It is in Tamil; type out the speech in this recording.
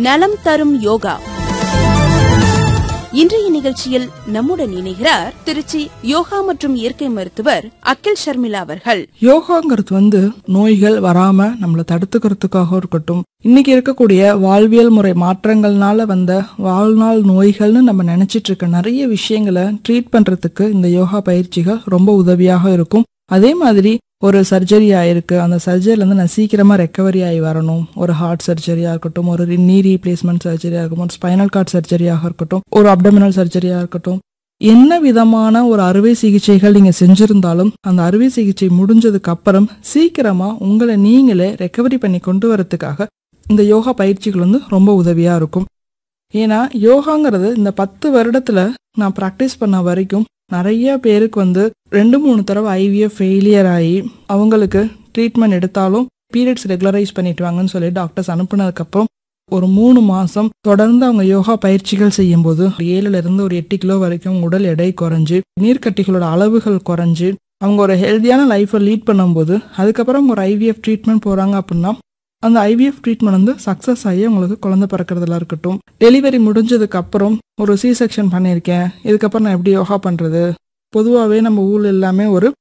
நலம் தரும் யோகா இன்றைய நிகழ்ச்சியில் நம்முடன் இணைகிறார் திருச்சி யோகா மற்றும் இயற்கை மருத்துவர் அகில் ஷர்மிளா அவர்கள் யோகாங்கிறது வந்து நோய்கள் வராம நம்மளை தடுத்துக்கிறதுக்காக இருக்கட்டும் இன்னைக்கு இருக்கக்கூடிய வாழ்வியல் முறை மாற்றங்கள்னால வந்த வாழ்நாள் நோய்கள்னு நம்ம நினைச்சிட்டு இருக்க நிறைய விஷயங்களை ட்ரீட் பண்றதுக்கு இந்த யோகா பயிற்சிகள் ரொம்ப உதவியாக இருக்கும் அதே மாதிரி ஒரு சர்ஜரி ஆயிருக்கு அந்த சர்ஜரில இருந்து நான் சீக்கிரமா ரெக்கவரி ஆகி வரணும் ஒரு ஹார்ட் சர்ஜரியா இருக்கட்டும் ஒரு நீ ரீப்ளேஸ்மெண்ட் சர்ஜரியா இருக்கட்டும் ஒரு ஸ்பைனல் கார்ட் சர்ஜரியாக இருக்கட்டும் ஒரு அப்டமினல் சர்ஜரியா இருக்கட்டும் என்ன விதமான ஒரு அறுவை சிகிச்சைகள் நீங்க செஞ்சிருந்தாலும் அந்த அறுவை சிகிச்சை முடிஞ்சதுக்கு அப்புறம் சீக்கிரமா உங்களை நீங்களே ரெக்கவரி பண்ணி கொண்டு வரதுக்காக இந்த யோகா பயிற்சிகள் வந்து ரொம்ப உதவியா இருக்கும் ஏன்னா யோகாங்கிறது இந்த பத்து வருடத்துல நான் ப்ராக்டிஸ் பண்ண வரைக்கும் நிறைய பேருக்கு வந்து ரெண்டு மூணு தடவை ஐவிஎஃப் ஃபெயிலியர் ஆகி அவங்களுக்கு ட்ரீட்மெண்ட் எடுத்தாலும் பீரியட்ஸ் ரெகுலரைஸ் பண்ணிட்டு வாங்கன்னு சொல்லி டாக்டர்ஸ் அனுப்புனதுக்கப்புறம் ஒரு மூணு மாசம் தொடர்ந்து அவங்க யோகா பயிற்சிகள் செய்யும்போது ஏழுல இருந்து ஒரு எட்டு கிலோ வரைக்கும் உடல் எடை குறைஞ்சு நீர்க்கட்டிகளோட அளவுகள் குறைஞ்சு அவங்க ஒரு ஹெல்தியான லைஃப்பை லீட் பண்ணும்போது அதுக்கப்புறம் ஒரு ஐவிஎஃப் ட்ரீட்மெண்ட் போறாங்க அப்படின்னா அந்த ஐவிஎஃப் ட்ரீட்மெண்ட் வந்து சக்ஸஸ் ஆகி அவங்களுக்கு குழந்தை பிறக்கிறதுல இருக்கட்டும் டெலிவரி முடிஞ்சதுக்கு அப்புறம் ஒரு சி செக்ஷன் பண்ணியிருக்கேன் இதுக்கப்புறம் நான் எப்படி யோகா பண்றது பொதுவாகவே நம்ம ஊர்ல எல்லாமே ஒரு